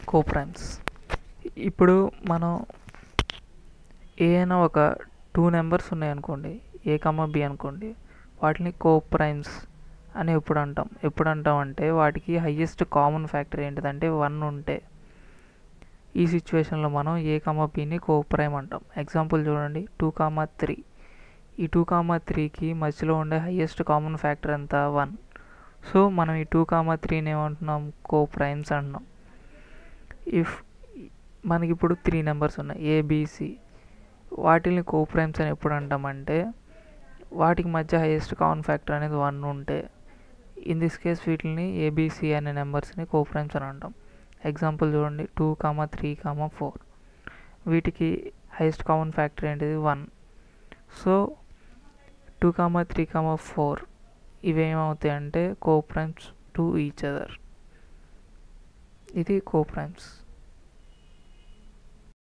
coprimes ఇప్పుడు మనం ఏదైనా ఒక టూ నెంబర్స్ ఉన్నాయనుకోండి ఏ కమ్మ బి అనుకోండి వాటిని కోప్రైమ్స్ అని ఎప్పుడు అంటాం ఎప్పుడు అంటాం అంటే వాటికి హయ్యెస్ట్ కామన్ ఫ్యాక్టర్ ఏంటిదంటే వన్ ఉంటే ఈ సిచ్యువేషన్లో మనం ఏ కామా బిని కోప్రైమ్ అంటాం ఎగ్జాంపుల్ చూడండి టూ కామా త్రీ ఈ టూ కామా త్రీకి మధ్యలో ఉండే హయ్యెస్ట్ కామన్ ఫ్యాక్టర్ ఎంత వన్ సో మనం ఈ టూ కామా త్రీని ఏమంటున్నాం కోప్రైమ్స్ అంటున్నాం ఇఫ్ మనకి ఇప్పుడు త్రీ నెంబర్స్ ఉన్నాయి ఏబిసి వాటిని కోప్రైమ్స్ అని ఎప్పుడు అంటామంటే వాటికి మధ్య హైయెస్ట్ కామన్ ఫ్యాక్టర్ అనేది వన్ ఉంటే ఇన్ దిస్ కేస్ వీటిని ఏబిసి అనే నెంబర్స్ని కోప్రైమ్స్ అని అంటాం ఎగ్జాంపుల్ చూడండి two comma three comma four వీటికి హైయెస్ట్ కామన్ ఫ్యాక్టర్ ఏంటిది one so two comma three comma four ఇవేమవుతాయి అంటే కోప్రైమ్స్ టు ఈచ్ అదర్ ఇది కోప్రైమ్స్